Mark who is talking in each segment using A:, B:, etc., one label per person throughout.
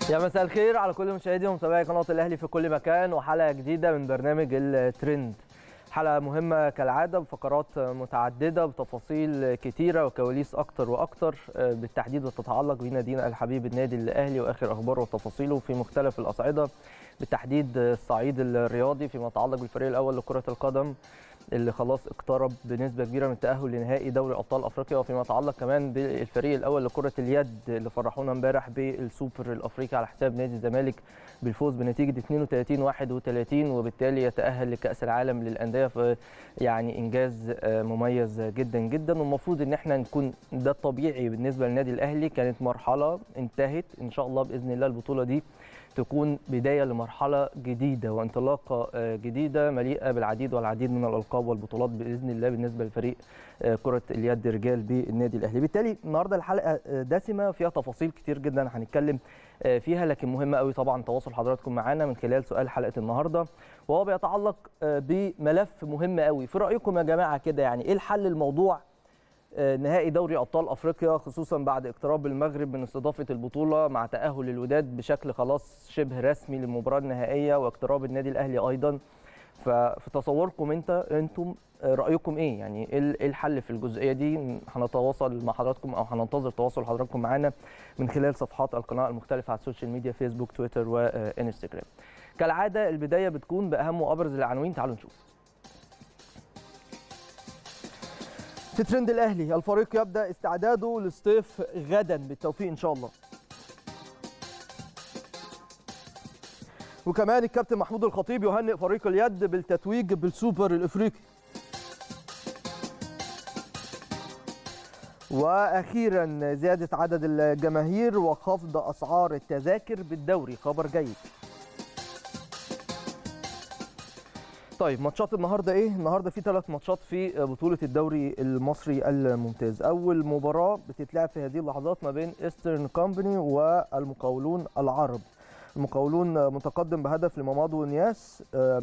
A: يا مساء الخير على كل مشاهدي ومتابعي قناه الاهلي في كل مكان وحلقه جديده من برنامج الترند حلقه مهمه كالعاده بفقرات متعدده بتفاصيل كتيره وكواليس اكتر واكتر بالتحديد وتتعلق بنادينا الحبيب النادي الاهلي واخر اخباره وتفاصيله في مختلف الاصعده بالتحديد الصعيد الرياضي فيما يتعلق بالفريق الاول لكره القدم اللي خلاص اقترب بنسبه كبيره من التاهل لنهائي دوري ابطال افريقيا وفيما يتعلق كمان بالفريق الاول لكره اليد اللي فرحونا امبارح بالسوبر الافريقي على حساب نادي الزمالك بالفوز بنتيجه 32 31 وبالتالي يتاهل لكاس العالم للانديه في يعني انجاز مميز جدا جدا والمفروض ان احنا نكون ده الطبيعي بالنسبه للنادي الاهلي كانت مرحله انتهت ان شاء الله باذن الله البطوله دي تكون بدايه لمرحله جديده وانطلاقه جديده مليئه بالعديد والعديد من الالقاب والبطولات باذن الله بالنسبه لفريق كره اليد رجال بالنادي الاهلي بالتالي النهارده الحلقه دسمه فيها تفاصيل كتير جدا هنتكلم فيها لكن مهمه قوي طبعا تواصل حضراتكم معانا من خلال سؤال حلقه النهارده وهو بيتعلق بملف مهم قوي في رايكم يا جماعه كده يعني ايه الحل الموضوع نهائي دوري ابطال افريقيا خصوصا بعد اقتراب المغرب من استضافه البطوله مع تاهل الوداد بشكل خلاص شبه رسمي للمباراه النهائيه واقتراب النادي الاهلي ايضا ففي تصوركم انت انتم رايكم ايه يعني ايه الحل في الجزئيه دي هنتواصل مع حضراتكم او هننتظر تواصل حضراتكم معانا من خلال صفحات القناه المختلفه على السوشيال ميديا فيسبوك تويتر وانستجرام كالعاده البدايه بتكون باهم وابرز العناوين تعالوا نشوف في ترند الاهلي الفريق يبدا استعداده للصيف غدا بالتوفيق ان شاء الله وكمان الكابتن محمود الخطيب يهنئ فريق اليد بالتتويج بالسوبر الافريقي واخيرا زياده عدد الجماهير وخفض اسعار التذاكر بالدوري خبر جيد طيب ماتشات النهارده ايه؟ النهارده في ثلاث ماتشات في بطوله الدوري المصري الممتاز، اول مباراه بتتلعب في هذه اللحظات ما بين ايسترن كومباني والمقاولون العرب. المقاولون متقدم بهدف لمامادو نياس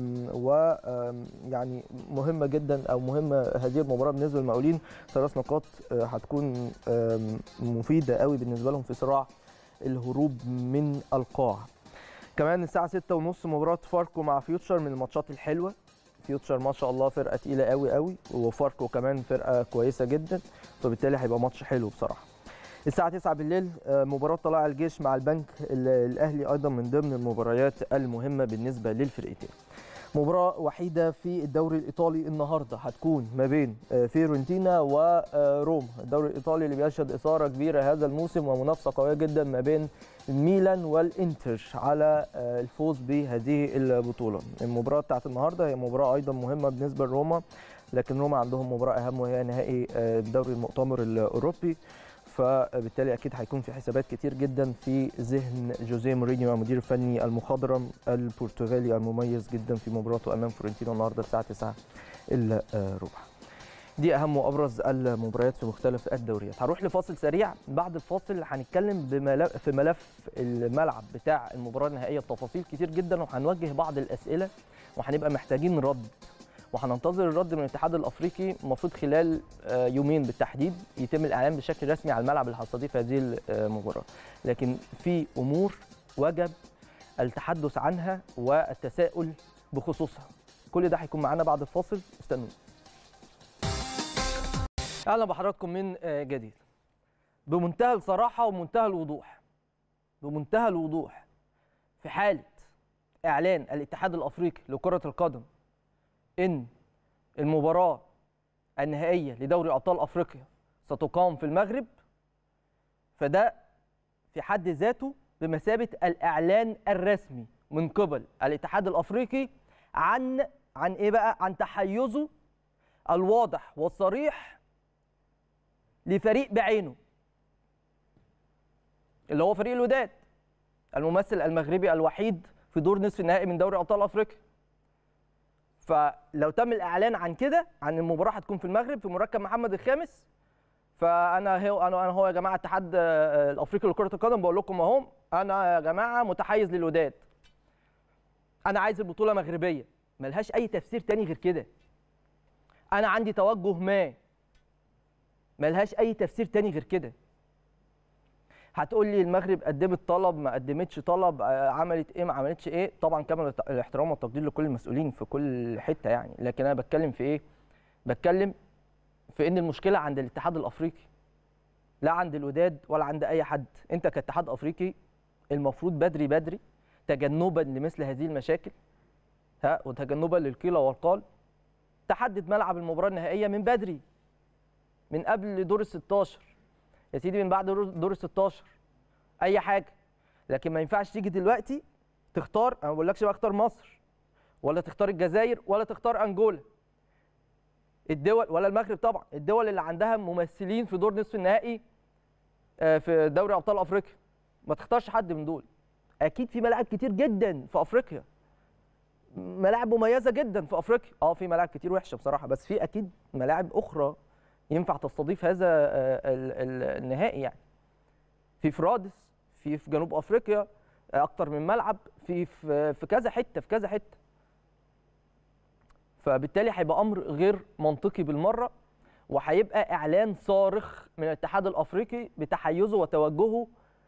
A: ويعني مهمه جدا او مهمه هذه المباراه بالنسبه للمقاولين ثلاث نقاط هتكون مفيده قوي بالنسبه لهم في صراع الهروب من القاع. كمان الساعه 6:30 مباراه فاركو مع فيوتشر من الماتشات الحلوه فيوتشر ما شاء الله فرقه تقيله قوي قوي وفاركو كمان فرقه كويسه جدا فبالتالي هيبقى ماتش حلو بصراحه الساعه 9 بالليل مباراه طلائع الجيش مع البنك الاهلي ايضا من ضمن المباريات المهمه بالنسبه للفرقتين مباراة وحيدة في الدوري الإيطالي النهاردة هتكون ما بين فيورنتينا وروما الدوري الإيطالي اللي بيشهد إثارة كبيرة هذا الموسم ومنافسة قوية جدا ما بين الميلان والإنتر على الفوز بهذه البطولة المباراة بتاعت النهاردة هي مباراة أيضا مهمة بالنسبة لروما لكن روما عندهم مباراة أهم وهي نهائي الدوري المؤتمر الأوروبي فبالتالي اكيد هيكون في حسابات كتير جدا في ذهن جوزيه مورينيو المدير الفني المخضرم البرتغالي المميز جدا في مباراته امام فورنتينا النهارده الساعه 9 الا ربع. دي اهم وابرز المباريات في مختلف الدوريات هروح لفاصل سريع بعد الفاصل هنتكلم بملف في ملف الملعب بتاع المباراه النهائيه بتفاصيل كتير جدا وهنوجه بعض الاسئله وهنبقى محتاجين رد وهننتظر الرد من الاتحاد الافريقي المفروض خلال يومين بالتحديد يتم الاعلان بشكل رسمي على الملعب اللي هيستضيف هذه المباراه لكن في امور وجب التحدث عنها والتساؤل بخصوصها كل ده هيكون معانا بعد الفاصل استنوا اهلا بحضراتكم من جديد بمنتهى الصراحه ومنتهى الوضوح بمنتهى الوضوح في حاله اعلان الاتحاد الافريقي لكره القدم ان المباراه النهائيه لدوري ابطال افريقيا ستقام في المغرب فده في حد ذاته بمثابه الاعلان الرسمي من قبل الاتحاد الافريقي عن عن ايه بقى عن تحيزه الواضح والصريح لفريق بعينه اللي هو فريق الوداد الممثل المغربي الوحيد في دور نصف النهائي من دوري ابطال افريقيا فلو تم الاعلان عن كده عن المباراه هتكون في المغرب في مركب محمد الخامس فانا هو انا هو يا جماعه الاتحاد الافريقي لكره القدم بقول لكم اهو انا يا جماعه متحيز للوداد انا عايز البطوله مغربيه ملهاش اي تفسير تاني غير كده انا عندي توجه ما ملهاش اي تفسير تاني غير كده هتقول لي المغرب قدمت طلب ما قدمتش طلب آه، عملت ايه ما عملتش ايه طبعا كامل الت- الاحترام والتقدير لكل المسؤولين في كل حته يعني لكن انا بتكلم في ايه بتكلم في ان المشكله عند الاتحاد الافريقي لا عند الوداد ولا عند اي حد انت كاتحاد افريقي المفروض بدري بدري تجنبا لمثل هذه المشاكل ها وتجنبا للقيل والقال تحدد ملعب المباراه النهائيه من بدري من قبل دور ال 16 يا سيدي من بعد دور دور ال 16 اي حاجه لكن ما ينفعش تيجي دلوقتي تختار انا ما بقولكش بقى اختار مصر ولا تختار الجزائر ولا تختار انجولا الدول ولا المغرب طبعا الدول اللي عندها ممثلين في دور نصف النهائي آه، في دوري ابطال افريقيا ما تختارش حد من دول اكيد في ملاعب كتير جدا في افريقيا ملاعب مميزه جدا في افريقيا اه في ملاعب كتير وحشه بصراحه بس في اكيد ملاعب اخرى ينفع تستضيف هذا آه، ال- ال- النهائي يعني في فرادس في في جنوب افريقيا آه، اكتر من ملعب في في في كذا حته في كذا حته فبالتالي هيبقى امر غير منطقي بالمره وهيبقى اعلان صارخ من الاتحاد الافريقي بتحيزه وتوجهه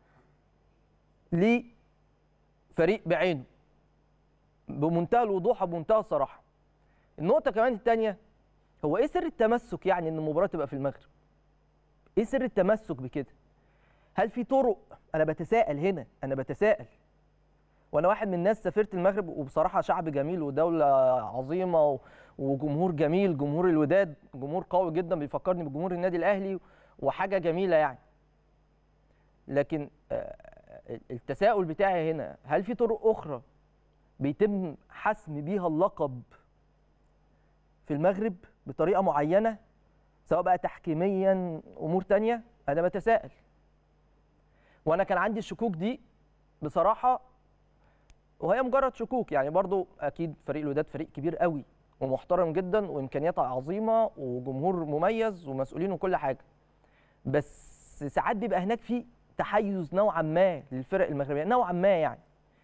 A: لفريق بعينه بمنتهى الوضوح وبمنتهى الصراحه النقطه كمان الثانيه هو ايه سر التمسك يعني ان المباراه تبقى في المغرب ايه سر التمسك بكده هل في طرق انا بتساءل هنا انا بتساءل وانا واحد من الناس سافرت المغرب وبصراحه شعب جميل ودوله عظيمه و- وجمهور جميل جمهور الوداد جمهور قوي جدا بيفكرني بجمهور النادي الاهلي وحاجه جميله يعني لكن آه، التساؤل بتاعي هنا هل في طرق اخرى بيتم حسم بيها اللقب في المغرب بطريقه معينه سواء بقى تحكيميا امور تانية انا بتساءل وانا كان عندي الشكوك دي بصراحه وهي مجرد شكوك يعني برضو اكيد فريق الوداد فريق كبير قوي ومحترم جدا وامكانياته عظيمه وجمهور مميز ومسؤولين وكل حاجه بس ساعات بيبقى هناك في تحيز نوعا ما للفرق المغربيه نوعا ما يعني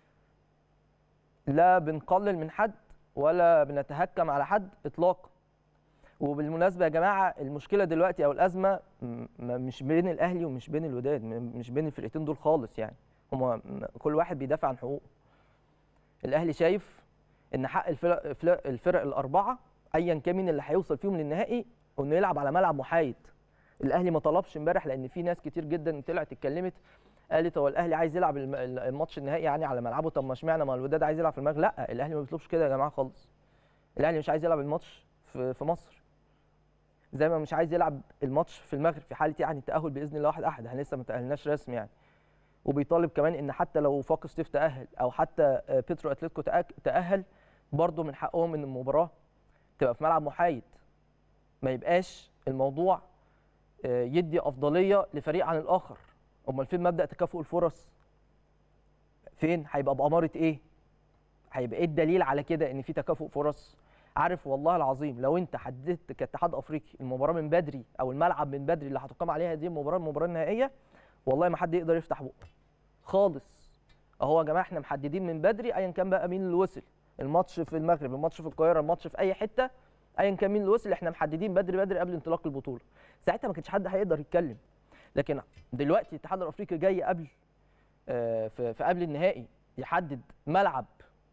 A: لا بنقلل من حد ولا بنتهكم على حد اطلاقا وبالمناسبه يا جماعه المشكله دلوقتي او الازمه م- م- مش بين الاهلي ومش بين الوداد م- مش بين الفرقتين دول خالص يعني هما م- كل واحد بيدافع عن حقوقه الاهلي شايف ان حق الفرق الفرق- الفرق الاربعه ايا كان مين اللي هيوصل فيهم للنهائي انه يلعب على ملعب محايد الاهلي ما طلبش امبارح لان في ناس كتير جدا طلعت اتكلمت قالت هو الاهلي عايز يلعب الم- الماتش النهائي يعني على ملعبه طب ما اشمعنى ما الوداد عايز يلعب في المغرب لا الاهلي ما بيطلبش كده يا جماعه خالص الاهلي مش عايز يلعب الماتش في في مصر زي ما مش عايز يلعب الماتش في المغرب في حاله يعني التاهل باذن الله واحد احد احنا لسه ما تاهلناش رسمي يعني وبيطالب كمان ان حتى لو فاق ستيف تاهل او حتى آه، بيترو اتلتيكو تأك- تاهل برضه من حقهم ان المباراه تبقى في ملعب محايد ما يبقاش الموضوع آه، يدي افضليه لفريق عن الاخر امال فين مبدا تكافؤ الفرص فين هيبقى باماره ايه هيبقى ايه الدليل على كده ان في تكافؤ فرص عارف والله العظيم لو انت حددت كاتحاد افريقي المباراه من بدري او الملعب من بدري اللي هتقام عليها دي المباراه المباراه النهائيه والله ما حد يقدر يفتح بقه خالص اهو يا جماعه احنا محددين من بدري ايا كان بقى مين اللي وصل الماتش في المغرب الماتش في القاهره الماتش في اي حته ايا كان مين اللي وصل احنا محددين بدري بدري قبل انطلاق البطوله ساعتها ما كانش حد هيقدر يتكلم لكن دلوقتي الاتحاد الافريقي جاي قبل آه، في في قبل النهائي يحدد ملعب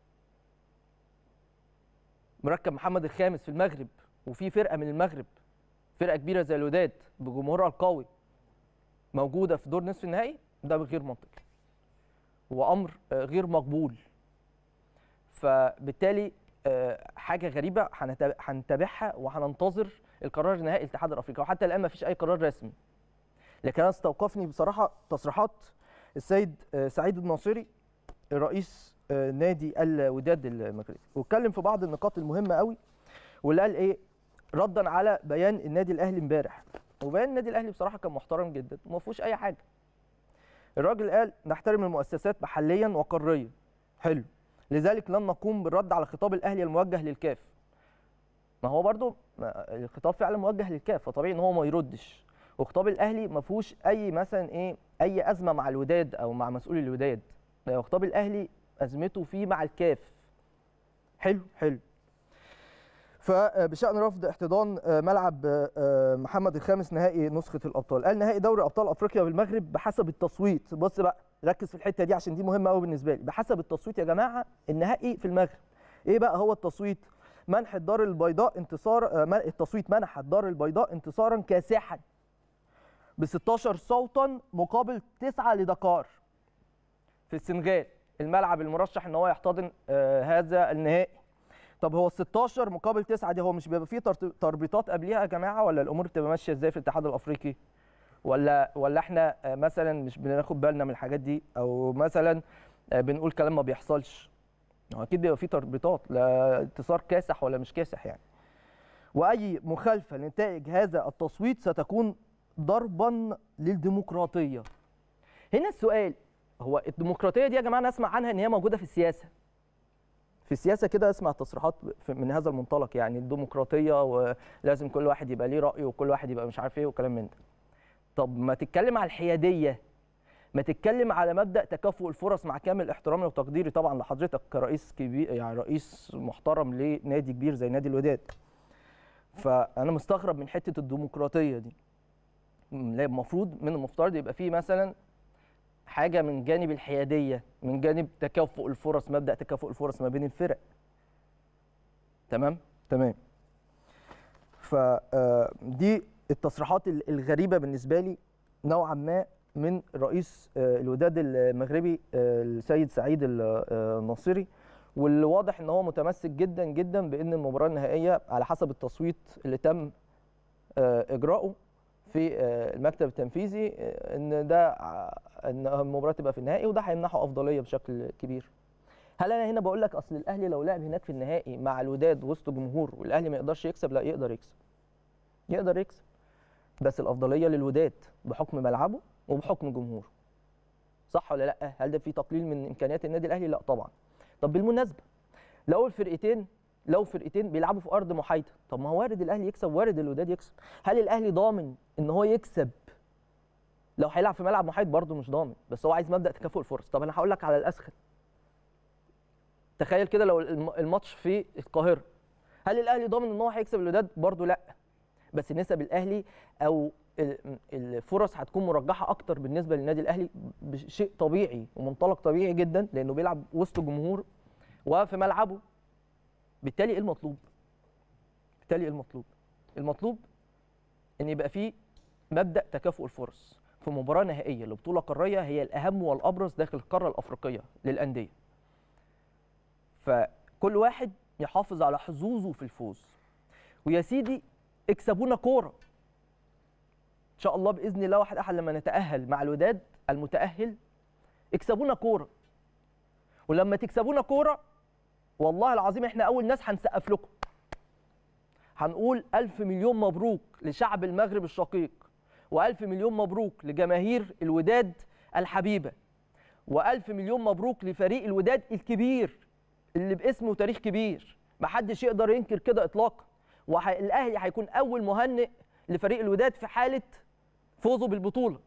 A: مركب محمد الخامس في المغرب وفي فرقه من المغرب فرقه كبيره زي الوداد بجمهورها القوي موجوده في دور نصف النهائي ده غير منطقي وامر آه، غير مقبول فبالتالي آه، حاجه غريبه هنتاب- هنتابعها وهننتظر القرار النهائي الاتحاد الافريقي وحتى الان ما فيش اي قرار رسمي لكن انا استوقفني بصراحه تصريحات السيد آه، سعيد الناصري رئيس آه، نادي الوداد المغربي واتكلم في بعض النقاط المهمه قوي واللي قال ايه ردا على بيان النادي الاهلي امبارح وبيان النادي الاهلي بصراحه كان محترم جدا وما فيهوش اي حاجه الراجل قال نحترم المؤسسات محليا وقاريا حلو لذلك لن نقوم بالرد على خطاب الاهلي الموجه للكاف ما هو برضو ما- الخطاب فعلا موجه للكاف فطبيعي ان هو ما يردش وخطاب الاهلي ما فيهوش اي مثلا ايه اي ازمه مع الوداد او مع مسؤول الوداد ده خطاب الاهلي ازمته فيه مع الكاف حلو حلو فبشان رفض احتضان ملعب محمد الخامس نهائي نسخه الابطال قال نهائي دوري ابطال افريقيا بالمغرب بحسب التصويت بص بقى ركز في الحته دي عشان دي مهمه قوي بالنسبه لي بحسب التصويت يا جماعه النهائي في المغرب ايه بقى هو التصويت منح الدار البيضاء انتصار التصويت منح الدار البيضاء انتصارا كاسحا ب 16 صوتا مقابل 9 لدكار في السنغال الملعب المرشح ان هو يحتضن هذا النهائي طب هو ال 16 مقابل 9 دي هو مش بيبقى فيه تربيطات قبليها يا جماعه ولا الامور بتبقى ماشيه ازاي في الاتحاد الافريقي ولا ولا احنا مثلا مش بناخد بالنا من الحاجات دي او مثلا بنقول كلام ما بيحصلش اكيد بيبقى فيه تربيطات لا انتصار كاسح ولا مش كاسح يعني واي مخالفه لنتائج هذا التصويت ستكون ضربا للديمقراطيه هنا السؤال هو الديمقراطيه دي يا جماعه نسمع عنها ان هي موجوده في السياسه في السياسه كده اسمع تصريحات من هذا المنطلق يعني الديمقراطيه ولازم كل واحد يبقى ليه راي وكل واحد يبقى مش عارف ايه وكلام من ده طب ما تتكلم على الحياديه ما تتكلم على مبدا تكافؤ الفرص مع كامل احترامي وتقديري طبعا لحضرتك كرئيس كبير يعني رئيس محترم لنادي كبير زي نادي الوداد فانا مستغرب من حته الديمقراطيه دي المفروض من المفترض يبقى فيه مثلا حاجه من جانب الحياديه من جانب تكافؤ الفرص مبدا تكافؤ الفرص ما بين الفرق تمام تمام فدي التصريحات الغريبه بالنسبه لي نوعا ما من رئيس الوداد المغربي السيد سعيد الناصري واللي واضح ان هو متمسك جدا جدا بان المباراه النهائيه على حسب التصويت اللي تم اجراؤه في المكتب التنفيذي ان ده ان المباراه تبقى في النهائي وده هيمنحه افضليه بشكل كبير. هل انا هنا بقول لك اصل الاهلي لو لعب هناك في النهائي مع الوداد وسط جمهور والاهلي ما يقدرش يكسب لا يقدر يكسب. يقدر يكسب بس الافضليه للوداد بحكم ملعبه وبحكم جمهوره. صح ولا لا؟ هل ده في تقليل من امكانيات النادي الاهلي؟ لا طبعا. طب بالمناسبه لو الفرقتين لو فرقتين بيلعبوا في ارض محايده طب ما هو وارد الاهلي يكسب وارد الوداد يكسب هل الاهلي ضامن ان هو يكسب لو هيلعب في ملعب محايد برضه مش ضامن بس هو عايز مبدا تكافؤ الفرص طب انا هقول لك على الاسخن تخيل كده لو الماتش في القاهره هل الاهلي ضامن ان هو هيكسب الوداد برضه لا بس نسب الاهلي او الفرص هتكون مرجحه اكتر بالنسبه للنادي الاهلي بشيء طبيعي ومنطلق طبيعي جدا لانه بيلعب وسط جمهور وفي ملعبه بالتالي ايه المطلوب بالتالي ايه المطلوب المطلوب ان يبقى فيه مبدا تكافؤ الفرص في مباراه نهائيه لبطوله قاريه هي الاهم والابرز داخل القاره الافريقيه للانديه فكل واحد يحافظ على حظوظه في الفوز ويا سيدي اكسبونا كوره ان شاء الله باذن الله واحد احد لما نتاهل مع الوداد المتاهل اكسبونا كوره ولما تكسبونا كوره والله العظيم احنا اول ناس هنسقف لكم هنقول ألف مليون مبروك لشعب المغرب الشقيق وألف مليون مبروك لجماهير الوداد الحبيبة وألف مليون مبروك لفريق الوداد الكبير اللي باسمه تاريخ كبير محدش يقدر ينكر كده إطلاقا والأهلي هيكون أول مهنئ لفريق الوداد في حالة فوزه بالبطولة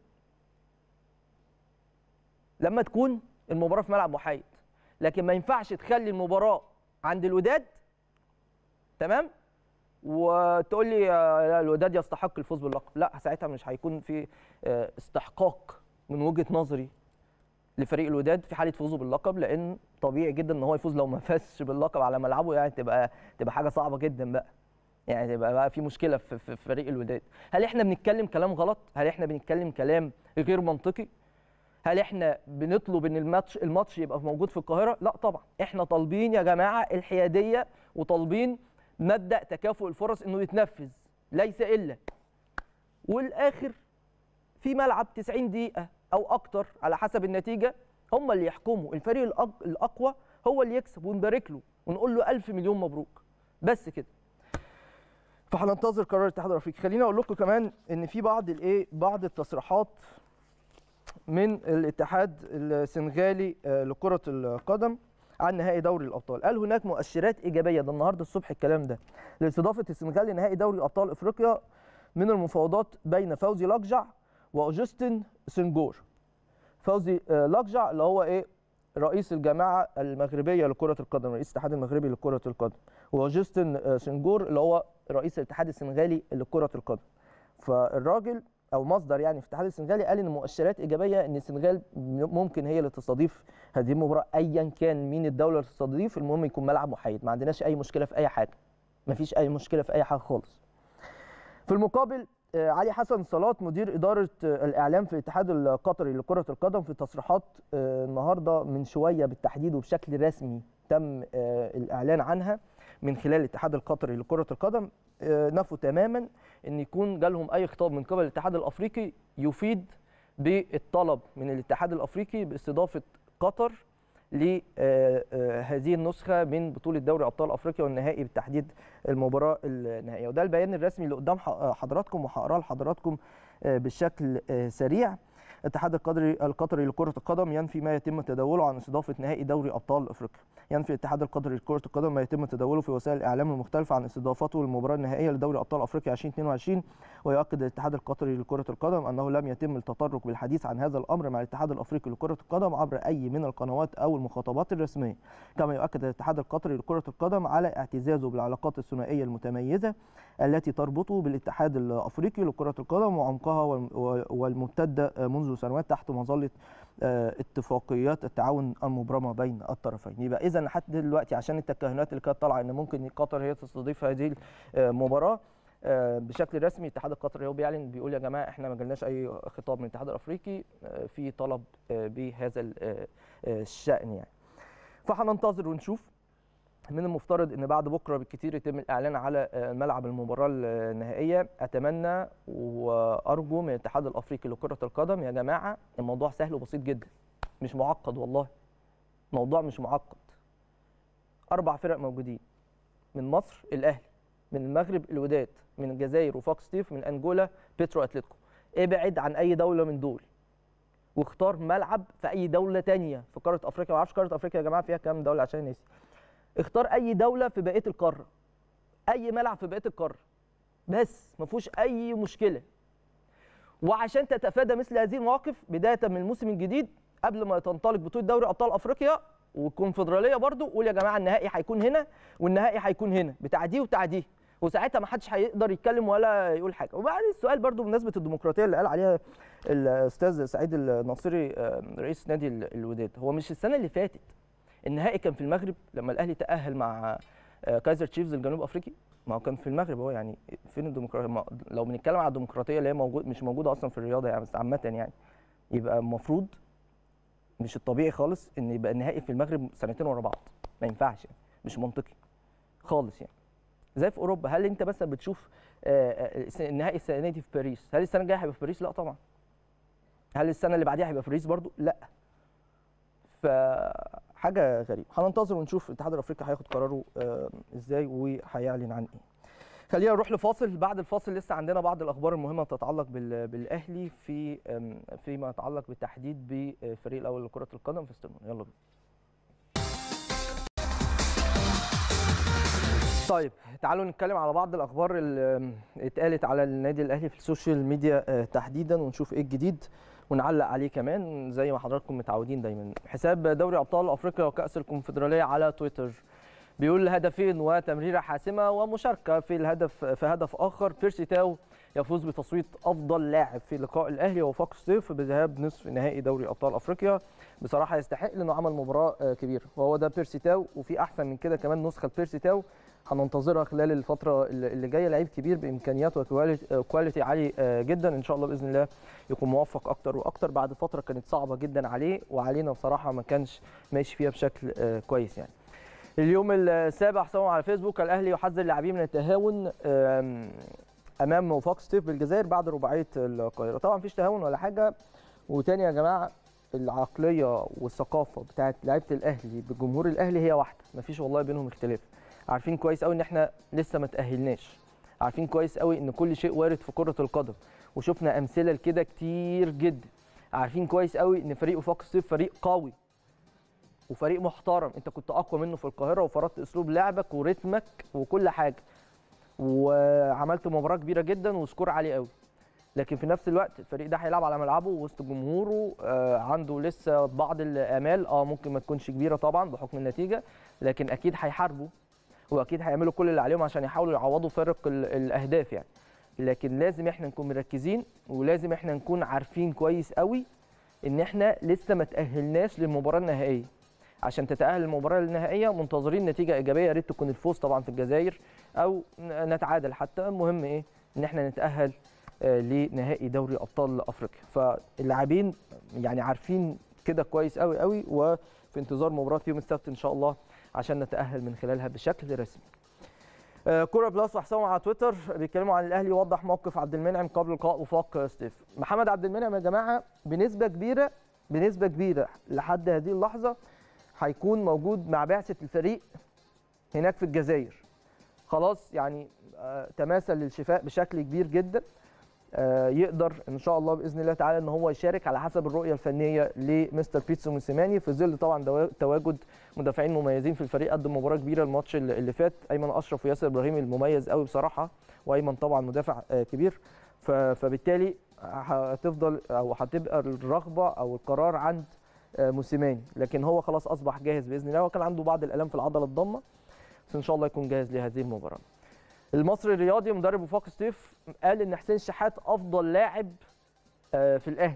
A: لما تكون المباراة في ملعب محايد لكن ما ينفعش تخلي المباراه عند الوداد تمام وتقول لي لا الوداد يستحق الفوز باللقب لا ساعتها مش هيكون في استحقاق من وجهه نظري لفريق الوداد في حاله فوزه باللقب لان طبيعي جدا ان هو يفوز لو ما فازش باللقب على ملعبه يعني تبقى تبقى حاجه صعبه جدا بقى يعني تبقى بقى في مشكله في, في فريق الوداد هل احنا بنتكلم كلام غلط هل احنا بنتكلم كلام غير منطقي هل احنا بنطلب ان الماتش الماتش يبقى موجود في القاهره؟ لا طبعا، احنا طالبين يا جماعه الحياديه وطالبين مبدا تكافؤ الفرص انه يتنفذ، ليس الا. والاخر في ملعب 90 دقيقه او اكتر على حسب النتيجه هم اللي يحكموا، الفريق الاقوى هو اللي يكسب ونبارك له ونقول له ألف مليون مبروك. بس كده. فهننتظر قرار الاتحاد الافريقي، خليني اقول لكم كمان ان في بعض الايه بعض التصريحات من الاتحاد السنغالي لكرة القدم عن نهائي دوري الأبطال قال هناك مؤشرات إيجابية ده النهاردة الصبح الكلام ده لاستضافة السنغال لنهائي دوري أبطال إفريقيا من المفاوضات بين فوزي لقجع وأوجستين سنجور فوزي لقجع اللي هو إيه رئيس الجامعة المغربية لكرة القدم رئيس الاتحاد المغربي لكرة القدم وجوستن سنجور اللي هو رئيس الاتحاد السنغالي لكره القدم فالراجل او مصدر يعني في الاتحاد السنغالي قال ان مؤشرات ايجابيه ان السنغال ممكن هي اللي تستضيف هذه المباراه ايا كان مين الدوله اللي تستضيف المهم يكون ملعب محايد ما عندناش اي مشكله في اي حاجه ما فيش اي مشكله في اي حاجه خالص في المقابل آه، علي حسن صلات مدير اداره آه، الاعلام في الاتحاد القطري لكره القدم في تصريحات آه، النهارده من شويه بالتحديد وبشكل رسمي تم الاعلان عنها من خلال الاتحاد القطري لكره القدم نفوا تماما ان يكون جالهم اي خطاب من قبل الاتحاد الافريقي يفيد بالطلب من الاتحاد الافريقي باستضافه قطر لهذه النسخه من بطوله دوري ابطال افريقيا والنهائي بالتحديد المباراه النهائيه وده البيان الرسمي اللي قدام حضراتكم وهقراه لحضراتكم بشكل سريع الاتحاد القطري القطري لكره القدم ينفي ما يتم تداوله عن استضافه نهائي دوري ابطال افريقيا ينفي الاتحاد القطري لكره القدم ما يتم تداوله في وسائل الاعلام المختلفه عن استضافته للمباراه النهائيه لدوري ابطال افريقيا 2022 ويؤكد الاتحاد القطري لكره القدم انه لم يتم التطرق بالحديث عن هذا الامر مع الاتحاد الافريقي لكره القدم عبر اي من القنوات او المخاطبات الرسميه كما يؤكد الاتحاد القطري لكره القدم على اعتزازه بالعلاقات الثنائيه المتميزه التي تربطه بالاتحاد الافريقي لكره القدم وعمقها والممتده منذ سنوات تحت مظله آه، اتفاقيات التعاون المبرمه بين الطرفين يبقى اذا لحد دلوقتي عشان التكهنات اللي كانت طالعه ان ممكن قطر هي تستضيف هذه المباراه آه، بشكل رسمي الاتحاد القطري هو بيعلن بيقول يا جماعه احنا ما جالناش اي خطاب من الاتحاد الافريقي آه، في طلب بهذا الشان يعني فهننتظر ونشوف من المفترض ان بعد بكره بالكثير يتم الاعلان على آه، ملعب المباراه النهائيه اتمنى وارجو من الاتحاد الافريقي لكره القدم يا جماعه الموضوع سهل وبسيط جدا مش معقد والله موضوع مش معقد اربع فرق موجودين من مصر الاهلي من المغرب الوداد من الجزائر وفوكس ستيف من انجولا بيترو اتلتيكو ابعد عن اي دوله من دول واختار ملعب في اي دوله ثانيه في قاره افريقيا ما اعرفش قاره افريقيا يا جماعه فيها كام دوله عشان نسي اختار اي دوله في بقيه القاره اي ملعب في بقيه القاره بس ما فيهوش اي مشكله وعشان تتفادى مثل هذه المواقف بدايه من الموسم الجديد قبل ما تنطلق بطوله دوري ابطال افريقيا والكونفدراليه برضو قول يا جماعه النهائي هيكون هنا والنهائي هيكون هنا بتاع دي وبتاع دي وساعتها ما حدش هيقدر يتكلم ولا يقول حاجه وبعدين السؤال برضو بمناسبه الديمقراطيه اللي قال عليها الاستاذ سعيد الناصري آه، رئيس نادي الوداد هو مش السنه اللي فاتت النهائي كان في المغرب لما الاهلي تاهل مع آه، كايزر تشيفز الجنوب افريقي ما هو كان في المغرب هو يعني فين الديمقراطيه لو بنتكلم على الديمقراطيه اللي هي موجود مش موجوده اصلا في الرياضه يعني بس عامه يعني يبقى المفروض مش الطبيعي خالص ان يبقى النهائي في المغرب سنتين ورا بعض ما ينفعش يعني مش منطقي خالص يعني زي في اوروبا هل انت مثلا بتشوف آه، آه، النهائي السنه دي في باريس هل السنه الجايه هيبقى في باريس لا طبعا هل السنه اللي بعديها هيبقى في باريس برضو لا ف حاجه غريبه هننتظر ونشوف الاتحاد الافريقي هياخد قراره آه، ازاي وهيعلن عن ايه خلينا نروح لفاصل بعد الفاصل لسه عندنا بعض الاخبار المهمه تتعلق بالاهلي في فيما يتعلق بالتحديد بالفريق الاول لكره القدم في استرمون يلا بينا طيب تعالوا نتكلم على بعض الاخبار اللي اتقالت على النادي الاهلي في السوشيال ميديا آه، تحديدا ونشوف ايه الجديد ونعلق عليه كمان زي ما حضراتكم متعودين دايما حساب دوري ابطال افريقيا وكاس الكونفدراليه على تويتر بيقول هدفين وتمريره حاسمه ومشاركه في الهدف في هدف اخر بيرسي تاو يفوز بتصويت افضل لاعب في لقاء الاهلي وفاق سيف بذهاب نصف نهائي دوري ابطال افريقيا بصراحه يستحق لانه عمل مباراه آه، كبيره وهو ده بيرسي تاو وفي احسن من كده كمان نسخه بيرسي تاو هننتظرها خلال الفتره اللي جايه لعيب كبير بامكانيات وكواليتي عالي آه، جدا ان شاء الله باذن الله يكون موفق اكتر واكتر بعد فتره كانت صعبه جدا عليه وعلينا بصراحه ما كانش ماشي فيها بشكل آه، كويس يعني اليوم السابع حسابهم على فيسبوك الاهلي يحذر اللاعبين من التهاون امام وفاق ستيف بالجزائر بعد رباعيه القاهره طبعا مفيش تهاون ولا حاجه وتاني يا جماعه العقليه والثقافه بتاعت لعيبه الاهلي بجمهور الاهلي هي واحده مفيش والله بينهم اختلاف عارفين كويس قوي ان احنا لسه ما تاهلناش عارفين كويس قوي ان كل شيء وارد في كره القدم وشفنا امثله لكده كتير جدا عارفين كويس قوي ان فريق وفاق الصيف فريق قوي وفريق محترم انت كنت اقوى منه في القاهره وفرضت اسلوب لعبك ورتمك وكل حاجه وعملت مباراه كبيره جدا وسكور عالي قوي لكن في نفس الوقت الفريق ده هيلعب على ملعبه وسط جمهوره آه عنده لسه بعض الامال اه ممكن ما تكونش كبيره طبعا بحكم النتيجه لكن اكيد هيحاربوا واكيد هيعملوا كل اللي عليهم عشان يحاولوا يعوضوا فارق ال- الاهداف يعني لكن لازم احنا نكون مركزين ولازم احنا نكون عارفين كويس قوي ان احنا لسه ما تاهلناش للمباراه النهائيه عشان تتاهل للمباراه النهائيه منتظرين نتيجه ايجابيه يا ريت تكون الفوز طبعا في الجزائر او ن- نتعادل حتى المهم ايه ان احنا نتاهل آه، لنهائي دوري ابطال افريقيا فاللاعبين يعني عارفين كده كويس قوي قوي وفي انتظار مباراه يوم السبت ان شاء الله عشان نتاهل من خلالها بشكل رسمي آه، كوره بلس وحسام على تويتر بيتكلموا عن الاهلي وضح موقف عبد المنعم قبل لقاء وفاق ستيف محمد عبد المنعم يا جماعه بنسبه كبيره بنسبه كبيره لحد هذه اللحظه هيكون موجود مع بعثه الفريق هناك في الجزائر خلاص يعني آه، تماثل للشفاء بشكل كبير جدا آه، يقدر ان شاء الله باذن الله تعالى ان هو يشارك على حسب الرؤيه الفنيه لمستر بيتسو موسيماني في ظل طبعا دوا- تواجد مدافعين مميزين في الفريق قدم مباراه كبيره الماتش اللي اللي فات ايمن اشرف وياسر ابراهيم المميز قوي بصراحه وايمن طبعا مدافع آه، كبير ف- فبالتالي هتفضل او هتبقى الرغبه او القرار عند آه، موسيماني لكن هو خلاص اصبح جاهز باذن الله وكان عنده بعض الالام في العضله الضمه بس ان شاء الله يكون جاهز لهذه المباراه المصري الرياضي مدرب وفاق ستيف قال ان حسين شحات افضل لاعب آه، في الاهلي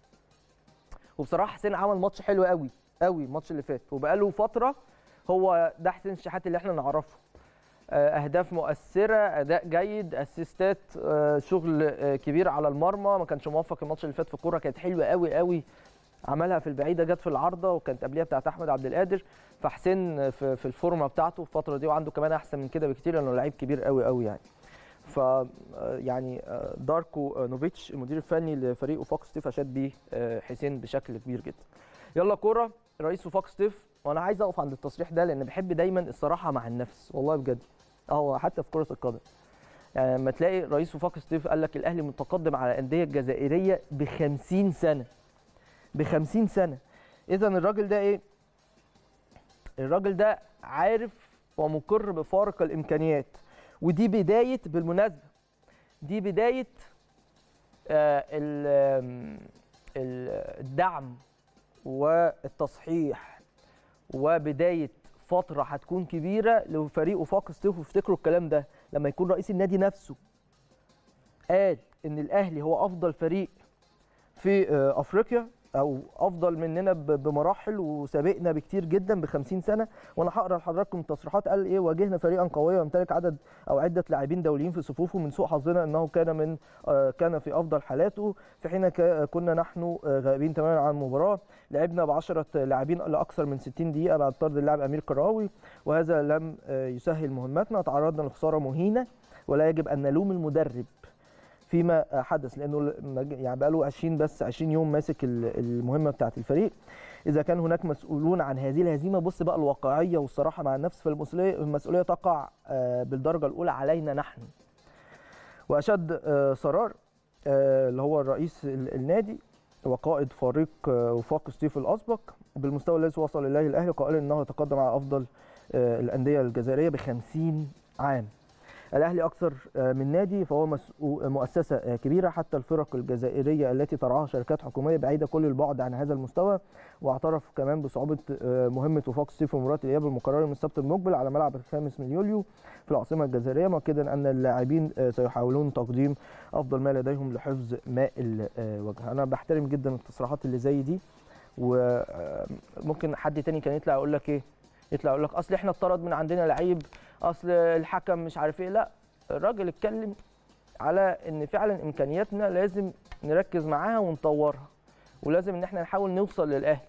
A: وبصراحه حسين عمل ماتش حلو قوي قوي الماتش اللي فات وبقاله فتره هو ده حسين شحات اللي احنا نعرفه آه، اهداف مؤثره اداء جيد اسيستات آه، شغل آه، كبير على المرمى ما كانش موفق الماتش اللي فات في الكوره كانت حلوه قوي قوي عملها في البعيده جت في العارضه وكانت قبلها بتاعت احمد عبد القادر فحسين في في الفورمه بتاعته الفتره دي وعنده كمان احسن من كده بكتير لانه لعيب كبير قوي قوي يعني ف آه، يعني آه، داركو آه، نوفيتش المدير الفني لفريق وفاق ستيف اشاد بيه آه، حسين بشكل كبير جدا يلا كوره رئيس وفاق ستيف وانا عايز اقف عند التصريح ده لان بحب دايما الصراحه مع النفس والله بجد اه حتى في كره القدم يعني لما تلاقي رئيس وفاق ستيف قال لك الاهلي متقدم على الانديه الجزائريه ب 50 سنه ب 50 سنه اذا الراجل ده ايه الراجل ده عارف ومقر بفارق الامكانيات ودي بدايه بالمناسبه دي بدايه آه، ال- آم، ال- الدعم والتصحيح وبدايه فتره هتكون كبيره لفريق وفاق ستيف وافتكروا الكلام ده لما يكون رئيس النادي نفسه قال ان الاهلي هو افضل فريق في آه، افريقيا او افضل مننا ب- بمراحل وسابقنا بكتير جدا ب 50 سنه وانا هقرا لحضراتكم التصريحات قال ايه واجهنا فريقا قويا يمتلك عدد او عده لاعبين دوليين في صفوفه من سوء حظنا انه كان من آه، كان في افضل حالاته في حين كا- كنا نحن آه، غائبين تماما عن المباراه لعبنا ب 10 لاعبين لاكثر من 60 دقيقه بعد طرد اللاعب امير كراوي وهذا لم آه، يسهل مهمتنا تعرضنا لخساره مهينه ولا يجب ان نلوم المدرب فيما حدث لانه المج- يعني بقى له 20 بس 20 يوم ماسك ال- المهمه بتاعه الفريق اذا كان هناك مسؤولون عن هذه الهزيمه بص بقى الواقعيه والصراحه مع النفس فالمسؤوليه المسؤوليه تقع آه، بالدرجه الاولى علينا نحن واشد آه، سرار آه، اللي هو الرئيس ال- النادي وقائد فريق آه، وفاق ستيف الاسبق بالمستوى الذي وصل اليه الاهلي قائلا انه يتقدم على افضل آه، الانديه الجزائريه ب 50 عام الاهلي اكثر آه، من نادي فهو مسؤو- مؤسسه آه، كبيره حتى الفرق الجزائريه التي ترعاها شركات حكوميه بعيده كل البعد عن هذا المستوى واعترف كمان بصعوبه آه، مهمه وفاق ستيف في مباراه الاياب المقرره من السبت المقبل على ملعب الخامس من يوليو في العاصمه الجزائريه مؤكدا ان اللاعبين آه، سيحاولون تقديم افضل ما لديهم لحفظ ماء الوجه انا بحترم جدا التصريحات اللي زي دي وممكن حد تاني كان يطلع يقول لك ايه يطلع يقول لك اصل احنا اتطرد من عندنا لعيب اصل الحكم مش عارف ايه لا الراجل اتكلم على ان فعلا امكانياتنا لازم نركز معاها ونطورها ولازم ان احنا نحاول نوصل للاهلي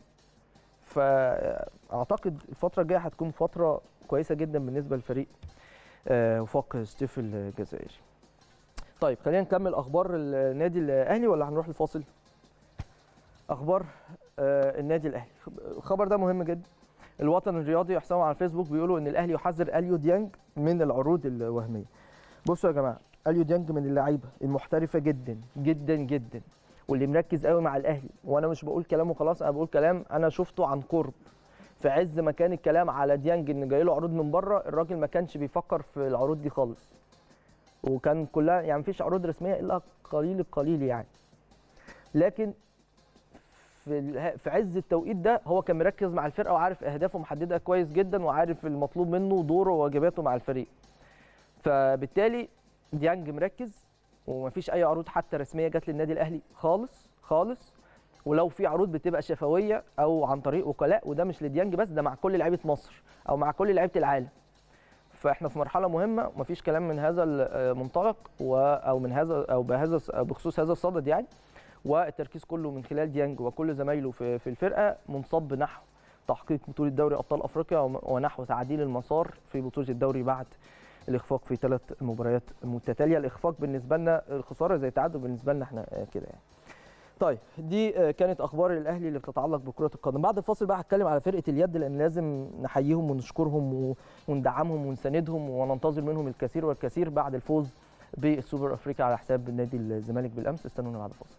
A: فاعتقد الفتره الجايه هتكون فتره كويسه جدا بالنسبه للفريق آه، وفاق ستيف الجزائري طيب خلينا نكمل اخبار النادي الاهلي ولا هنروح لفاصل اخبار آه، النادي الاهلي الخبر ده مهم جدا الوطن الرياضي حسام على الفيسبوك بيقولوا ان الاهلي يحذر اليو ديانج من العروض الوهميه بصوا يا جماعه اليو ديانج من اللعيبه المحترفه جدا جدا جدا واللي مركز قوي مع الاهلي وانا مش بقول كلام وخلاص انا بقول كلام انا شفته عن قرب في عز ما كان الكلام على ديانج ان جاي له عروض من بره الراجل ما كانش بيفكر في العروض دي خالص وكان كلها يعني مفيش عروض رسميه الا قليل القليل يعني لكن في اله- في عز التوقيت ده هو كان مركز مع الفرقه وعارف اهدافه محددها كويس جدا وعارف المطلوب منه ودوره وواجباته مع الفريق فبالتالي ديانج مركز ومفيش اي عروض حتى رسميه جت للنادي الاهلي خالص خالص ولو في عروض بتبقى شفويه او عن طريق وكلاء وده مش لديانج بس ده مع كل لعيبه مصر او مع كل لعيبه العالم فاحنا في مرحله مهمه ومفيش كلام من هذا المنطلق و- او من هذا او بهذا بخصوص هذا الصدد يعني والتركيز كله من خلال ديانج وكل زمايله في في الفرقه منصب نحو تحقيق بطوله دوري ابطال افريقيا وم- ونحو تعديل المسار في بطوله الدوري بعد الاخفاق في ثلاث مباريات متتاليه الاخفاق بالنسبه لنا الخساره زي التعادل بالنسبه لنا احنا آه، كده يعني طيب دي آه، كانت اخبار الاهلي اللي بتتعلق بكره القدم بعد الفاصل بقى هتكلم على فرقه اليد لان لازم نحييهم ونشكرهم و- وندعمهم ونساندهم وننتظر منهم الكثير والكثير بعد الفوز بالسوبر افريقيا على حساب نادي الزمالك بالامس استنونا بعد الفاصل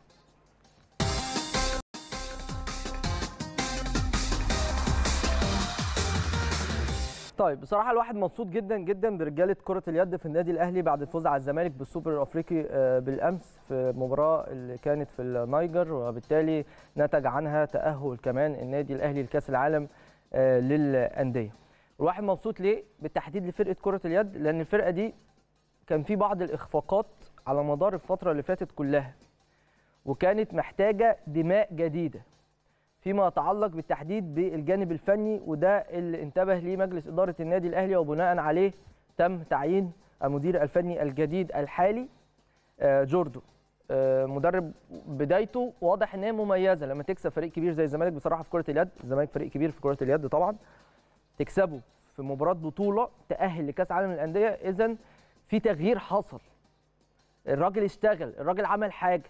A: طيب بصراحه الواحد مبسوط جدا جدا برجاله كره اليد في النادي الاهلي بعد الفوز على الزمالك بالسوبر الافريقي آه، بالامس في المباراه اللي كانت في النيجر وبالتالي نتج عنها تاهل كمان النادي الاهلي لكاس العالم آه، للانديه الواحد مبسوط ليه بالتحديد لفرقه كره اليد لان الفرقه دي كان في بعض الاخفاقات على مدار الفتره اللي فاتت كلها وكانت محتاجه دماء جديده فيما يتعلق بالتحديد بالجانب الفني وده اللي انتبه ليه مجلس اداره النادي الاهلي وبناء عليه تم تعيين المدير الفني الجديد الحالي آه، جوردو آه، مدرب بدايته واضح ان هي مميزه لما تكسب فريق كبير زي الزمالك بصراحه في كره اليد الزمالك فريق كبير في كره اليد طبعا تكسبه في مباراه بطوله تاهل لكاس عالم الانديه اذا في تغيير حصل الراجل اشتغل الراجل عمل حاجه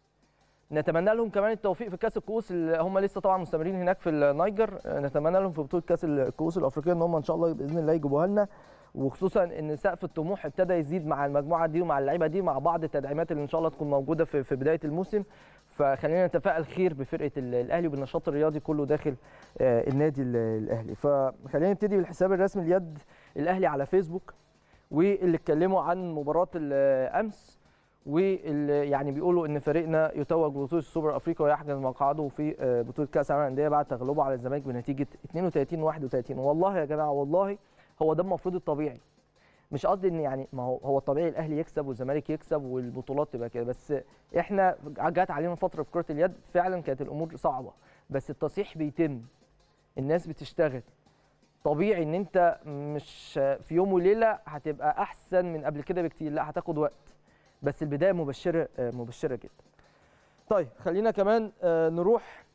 A: نتمنى لهم كمان التوفيق في كاس الكؤوس اللي هم لسه طبعا مستمرين هناك في النيجر نتمنى لهم في بطوله كاس الكؤوس الافريقيه ان هم ان شاء الله باذن الله يجيبوها لنا وخصوصا ان سقف الطموح ابتدى يزيد مع المجموعه دي ومع اللعيبه دي مع بعض التدعيمات اللي ان شاء الله تكون موجوده في في بدايه الموسم فخلينا نتفائل خير بفرقه ال- الاهلي وبالنشاط الرياضي كله داخل آه، النادي ال- الاهلي فخلينا نبتدي بالحساب الرسمي اليد الاهلي على فيسبوك واللي اتكلموا عن مباراه الامس واللي يعني بيقولوا ان فريقنا يتوج ببطوله السوبر الافريقي ويحجز مقعده في آه، بطوله كاس العالم للانديه بعد تغلبه على الزمالك بنتيجه 32 31 والله يا جماعه والله هو ده المفروض الطبيعي مش قصدي ان يعني ما هو هو الطبيعي الاهلي يكسب والزمالك يكسب والبطولات تبقى كده بس احنا جت علينا فتره في كره اليد فعلا كانت الامور صعبه بس التصحيح بيتم الناس بتشتغل طبيعي ان انت مش في يوم وليله هتبقى احسن من قبل كده بكتير لا هتاخد وقت بس البدايه مبشره آه، مبشره جدا طيب خلينا كمان آه، نروح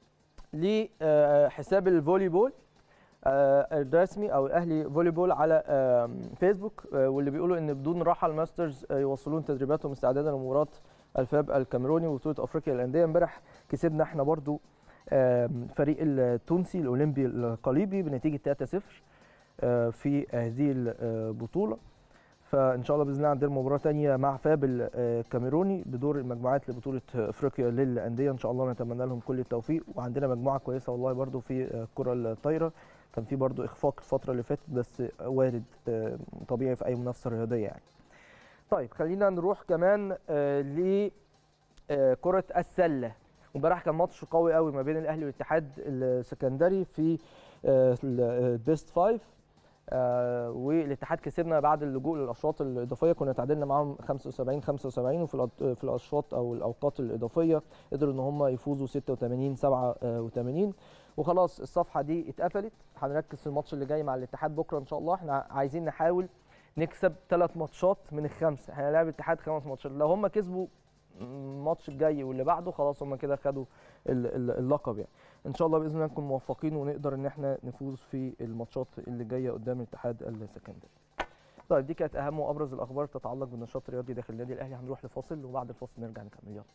A: لحساب الفولي بول آه، الرسمي او الاهلي فولي بول على آم، فيسبوك آه، واللي بيقولوا ان بدون راحه الماسترز آه، يواصلون تدريباتهم استعدادا لمباراه الفاب الكاميروني وبطوله افريقيا للانديه امبارح كسبنا احنا برضو آم، فريق التونسي الاولمبي القليبي بنتيجه 3-0 آه، في هذه البطوله فان شاء الله باذن الله عندنا مباراه ثانيه مع فاب الكاميروني بدور المجموعات لبطوله افريقيا للانديه ان شاء الله نتمنى لهم كل التوفيق وعندنا مجموعه كويسه والله برضو في الكره الطايره كان في برضو اخفاق الفتره اللي فاتت بس وارد آه، طبيعي في اي منافسه رياضيه يعني طيب خلينا نروح كمان ل كره السله امبارح كان ماتش قوي قوي ما بين الاهلي والاتحاد السكندري في آه، البيست فايف آه، والاتحاد كسبنا بعد اللجوء للاشواط الاضافيه كنا تعادلنا معاهم 75 75 وفي الأط- في الاشواط او الاوقات الاضافيه قدروا ان هم يفوزوا 86 87 وخلاص الصفحه دي اتقفلت هنركز في الماتش اللي جاي مع الاتحاد بكره ان شاء الله احنا عايزين نحاول نكسب ثلاث ماتشات من الخمسه احنا هنلعب الاتحاد خمس ماتشات لو هم كسبوا الماتش الجاي واللي بعده خلاص هم كده خدوا ال- ال- اللقب يعني ان شاء الله باذن الله نكون موفقين ونقدر ان احنا نفوز في الماتشات اللي جايه قدام الاتحاد السكندري طيب دي كانت اهم وابرز الاخبار تتعلق بالنشاط الرياضي داخل النادي الاهلي هنروح لفاصل وبعد الفاصل نرجع نكمل يلا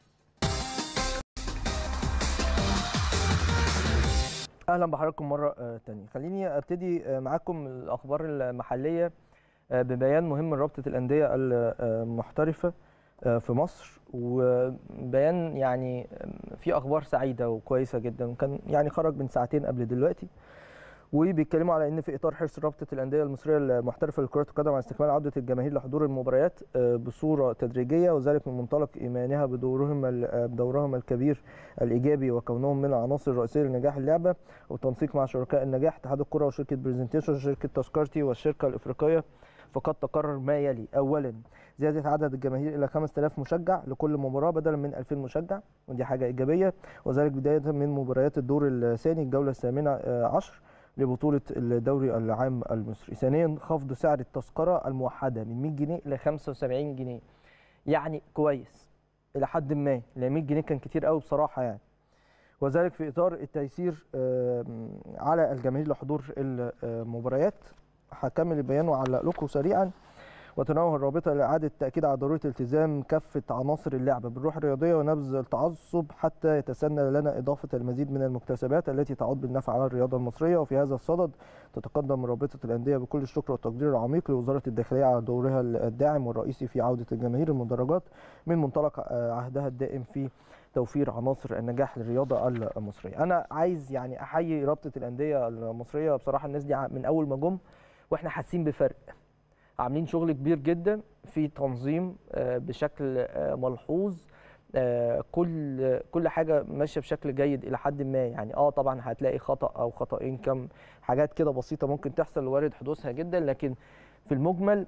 A: اهلا بحضراتكم مره آه، تانية خليني ابتدي آه، معاكم الاخبار المحليه آه، ببيان مهم من رابطه الانديه المحترفه آه، في مصر وبيان يعني آم، فيه اخبار سعيده وكويسه جدا كان يعني خرج من ساعتين قبل دلوقتي وبيتكلموا على ان في اطار حرص رابطه الانديه المصريه المحترفه لكره القدم على استكمال عوده الجماهير لحضور المباريات آه، بصوره تدريجيه وذلك من منطلق ايمانها بدورهم ال- آه، بدورهم الكبير الايجابي وكونهم من العناصر الرئيسيه لنجاح اللعبه والتنسيق مع شركاء النجاح اتحاد الكره وشركه برزنتيشن وشركه تذكرتي والشركه الافريقيه فقد تقرر ما يلي اولا زياده عدد الجماهير الى 5000 مشجع لكل مباراه بدلا من 2000 مشجع ودي حاجه ايجابيه وذلك بدايه من مباريات الدور الثاني الجوله الثامنه آه، عشر لبطوله الدوري العام المصري ثانيا خفض سعر التذكره الموحده من 100 جنيه الى 75 جنيه يعني كويس الى حد ما لان 100 جنيه كان كتير قوي بصراحه يعني وذلك في اطار التيسير آم، على الجماهير لحضور المباريات هكمل البيان واعلق لكم سريعا وتنوه الرابطه لاعاده التاكيد على ضروره التزام كافه عناصر اللعبه بالروح الرياضيه ونبذ التعصب حتى يتسنى لنا اضافه المزيد من المكتسبات التي تعود بالنفع على الرياضه المصريه وفي هذا الصدد تتقدم رابطه الانديه بكل الشكر والتقدير العميق لوزاره الداخليه على دورها الداعم والرئيسي في عوده الجماهير المدرجات من منطلق آه، عهدها الدائم في توفير عناصر النجاح للرياضه المصريه. انا عايز يعني احيي رابطه الانديه المصريه بصراحه الناس دي ع- من اول ما جم واحنا حاسين بفرق. عاملين شغل كبير جدا في تنظيم آه، بشكل آه، ملحوظ آه، كل كل حاجه ماشيه بشكل جيد الى حد ما يعني اه طبعا هتلاقي خطا او خطأين كم حاجات كده بسيطه ممكن تحصل وارد حدوثها جدا لكن في المجمل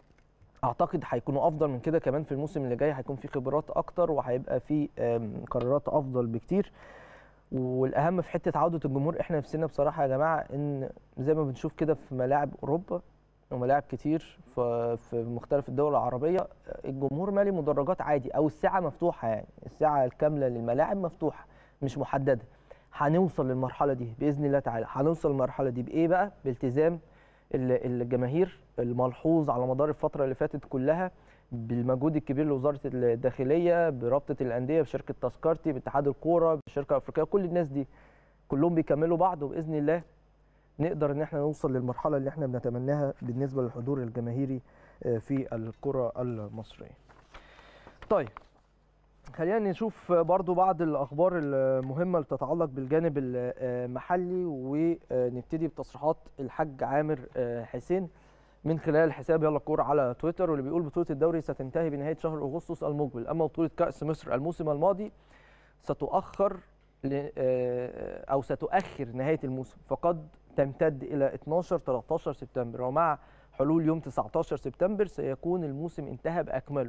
A: اعتقد هيكونوا افضل من كده كمان في الموسم اللي جاي هيكون في خبرات اكتر وهيبقى في آم، قرارات افضل بكتير والاهم في حته عوده الجمهور احنا نفسنا بصراحه يا جماعه ان زي ما بنشوف كده في ملاعب اوروبا وملاعب كتير في في مختلف الدول العربيه الجمهور مالي مدرجات عادي او الساعه مفتوحه يعني الساعه الكامله للملاعب مفتوحه مش محدده هنوصل للمرحله دي باذن الله تعالى هنوصل للمرحله دي بايه بقى بالتزام ال- الجماهير الملحوظ على مدار الفتره اللي فاتت كلها بالمجهود الكبير لوزاره الداخليه برابطه الانديه بشركه تذكرتي باتحاد الكوره بالشركه الافريقيه كل الناس دي كلهم بيكملوا بعض وباذن الله نقدر ان احنا نوصل للمرحله اللي احنا بنتمناها بالنسبه للحضور الجماهيري آه، في الكره المصريه. طيب خلينا نشوف برضو بعض الاخبار المهمه اللي تتعلق بالجانب المحلي ونبتدي بتصريحات الحاج عامر آه، حسين من خلال حساب يلا كوره على تويتر واللي بيقول بطوله الدوري ستنتهي بنهايه شهر اغسطس المقبل اما بطوله كاس مصر الموسم الماضي ستؤخر ل- آه، او ستؤخر نهايه الموسم فقد تمتد الى 12 13 سبتمبر ومع حلول يوم 19 سبتمبر سيكون الموسم انتهى باكمله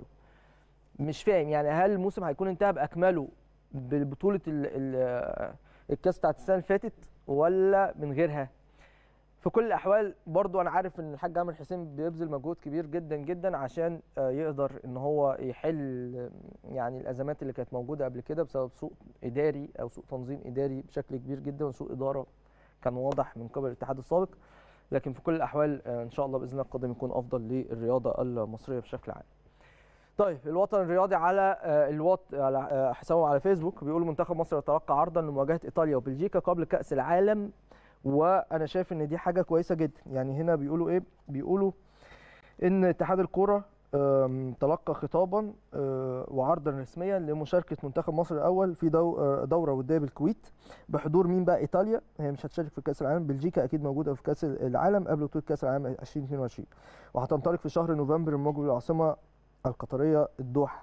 A: مش فاهم يعني هل الموسم هيكون انتهى باكمله ببطوله ال- ال- الكاس بتاعت السنه اللي فاتت ولا من غيرها في كل الاحوال برضو انا عارف ان الحاج عامر حسين بيبذل مجهود كبير جدا جدا عشان آه، يقدر ان هو يحل آه، يعني الازمات اللي كانت موجوده قبل كده بسبب سوء اداري او سوء تنظيم اداري بشكل كبير جدا وسوء اداره كان واضح من قبل الاتحاد السابق لكن في كل الاحوال آه، ان شاء الله باذن الله القادم يكون افضل للرياضه المصريه بشكل عام طيب الوطن الرياضي على آه، الوط على آه، حسابه على فيسبوك بيقول منتخب مصر يتلقى عرضا لمواجهه ايطاليا وبلجيكا قبل كاس العالم وانا شايف ان دي حاجه كويسه جدا يعني هنا بيقولوا ايه بيقولوا ان اتحاد الكوره آم، تلقى خطابا آه، وعرضا رسميا لمشاركه منتخب مصر الاول في دو- آه، دوره وديه بالكويت بحضور مين بقى ايطاليا هي مش هتشارك في كاس العالم بلجيكا اكيد موجوده في كاس العالم قبل بطوله كاس العالم 2022 وهتنطلق في شهر نوفمبر المقبل العاصمه القطريه الدوحه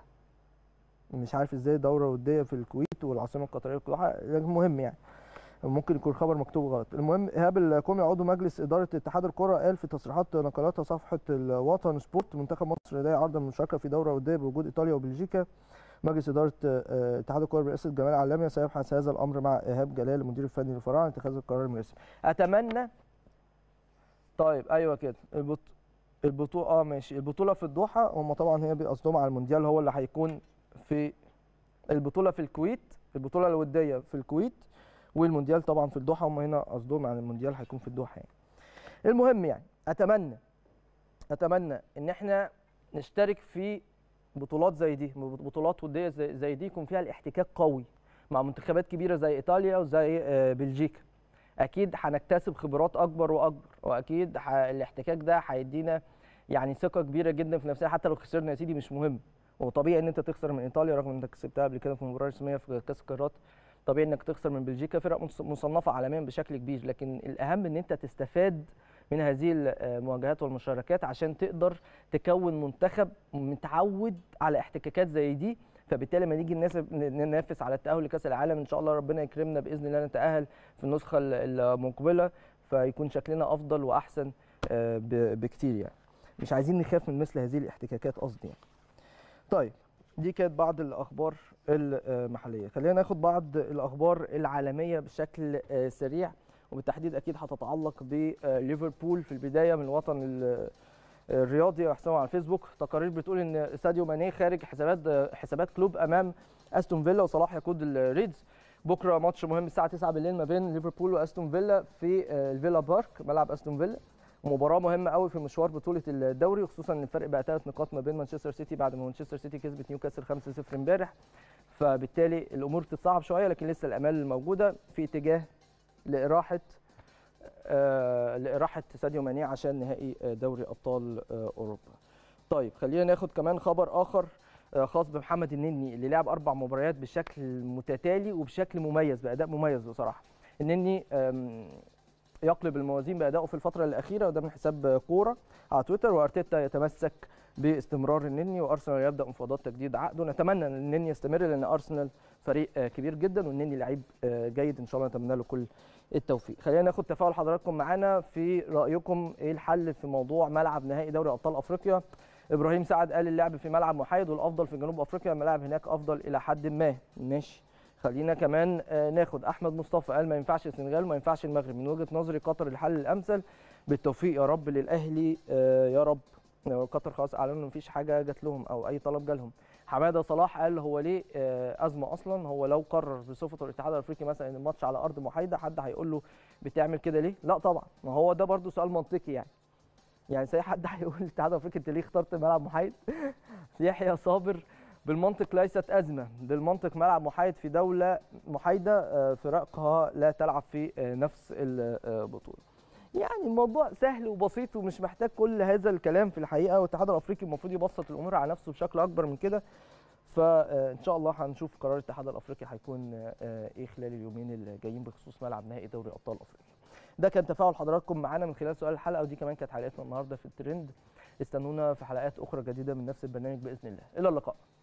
A: مش عارف ازاي دوره وديه في الكويت والعاصمه القطريه الدوحه لكن مهم يعني ممكن يكون خبر مكتوب غلط المهم ايهاب الكومي عضو مجلس اداره اتحاد الكره قال في تصريحات نقلتها صفحه الوطن سبورت منتخب مصر لديه عرضا للمشاركه في دوره وديه بوجود ايطاليا وبلجيكا مجلس اداره آه، اتحاد الكره برئاسه جمال علامه سيبحث هذا الامر مع ايهاب جلال المدير الفني للفراعنه لاتخاذ القرار المناسب اتمنى طيب ايوه كده البط... البطوله اه ماشي البطوله في الدوحه هم طبعا هي قصدهم على المونديال هو اللي هيكون في البطوله في الكويت البطوله الوديه في الكويت والمونديال طبعا في الدوحه هم هنا قصدهم عن المونديال هيكون في الدوحه يعني المهم يعني اتمنى اتمنى ان احنا نشترك في بطولات زي دي بطولات وديه زي, زي دي يكون فيها الاحتكاك قوي مع منتخبات كبيره زي ايطاليا وزي آه، بلجيكا اكيد هنكتسب خبرات اكبر واكبر واكيد ح- الاحتكاك ده هيدينا يعني ثقه كبيره جدا في نفسنا حتى لو خسرنا يا سيدي مش مهم وطبيعي ان انت تخسر من ايطاليا رغم انك كسبتها قبل كده في مباراه رسميه في كاس القارات طبيعي انك تخسر من بلجيكا فرق مص- مصنفه عالميا بشكل كبير لكن الاهم ان انت تستفاد من هذه المواجهات والمشاركات عشان تقدر تكون منتخب متعود على احتكاكات زي دي فبالتالي لما نيجي نناسب- ننافس على التاهل لكاس العالم ان شاء الله ربنا يكرمنا باذن الله نتاهل في النسخه ال- المقبله فيكون شكلنا افضل واحسن آه، ب- بكتير يعني مش عايزين نخاف من مثل هذه الاحتكاكات قصدي يعني. طيب دي كانت بعض الاخبار المحليه خلينا ناخد بعض الاخبار العالميه بشكل آه، سريع وبالتحديد اكيد هتتعلق بليفربول في البدايه من الوطن ال- الرياضي وحسابهم على الفيسبوك تقارير بتقول ان ساديو ماني خارج حسابات حسابات كلوب امام استون فيلا وصلاح يقود الريدز بكره ماتش مهم الساعه 9 بالليل ما بين ليفربول واستون فيلا في آه، الفيلا بارك ملعب استون فيلا مباراه مهمه قوي في مشوار بطوله الدوري وخصوصا ان الفرق بقى ثلاث نقاط ما بين مانشستر سيتي بعد ما مانشستر سيتي كسبت نيوكاسل 5-0 امبارح فبالتالي الامور تتصعب شويه لكن لسه الامال موجوده في اتجاه لاراحه آه لاراحه ساديو ماني عشان نهائي آه، دوري ابطال آه اوروبا. طيب خلينا ناخد كمان خبر اخر آه، خاص بمحمد النني اللي لعب اربع مباريات بشكل متتالي وبشكل مميز باداء مميز بصراحه. النني آم، يقلب الموازين بادائه في الفتره الاخيره وده من حساب كوره على تويتر وارتيتا يتمسك باستمرار النني وارسنال يبدا مفاوضات تجديد عقده نتمنى ان النني يستمر لان ارسنال فريق آه، كبير جدا والنني لعيب آه، جيد ان شاء الله نتمنى له كل التوفيق خلينا ناخد تفاعل حضراتكم معانا في رايكم ايه الحل في موضوع ملعب نهائي دوري ابطال افريقيا ابراهيم سعد قال اللعب في ملعب محايد والافضل في جنوب افريقيا الملاعب هناك افضل الى حد ما ماشي خلينا كمان آه، ناخد احمد مصطفى قال ما ينفعش السنغال وما ينفعش المغرب من وجهه نظري قطر الحل الامثل بالتوفيق يا رب للاهلي آه، يا رب آه، قطر خلاص اعلنوا ان مفيش حاجه جات لهم او اي طلب جالهم حماده صلاح قال هو ليه آه، ازمه اصلا هو لو قرر بصفته الاتحاد الافريقي مثلا ان الماتش على ارض محايده حد هيقول له بتعمل كده ليه لا طبعا ما هو ده برضو سؤال منطقي يعني يعني زي حد هيقول الاتحاد الافريقي انت ليه اخترت ملعب محايد يحيى صابر بالمنطق ليست ازمه بالمنطق ملعب محايد في دوله محايده آه، فرقها لا تلعب في آه، نفس البطوله يعني الموضوع سهل وبسيط ومش محتاج كل هذا الكلام في الحقيقه والاتحاد الافريقي المفروض يبسط الامور على نفسه بشكل اكبر من كده فان شاء الله هنشوف قرار الاتحاد الافريقي هيكون آه، ايه خلال اليومين الجايين بخصوص ملعب نهائي دوري ابطال افريقيا ده كان تفاعل حضراتكم معانا من خلال سؤال الحلقه ودي كمان كانت حلقتنا النهارده في الترند استنونا في حلقات اخرى جديده من نفس البرنامج باذن الله الى اللقاء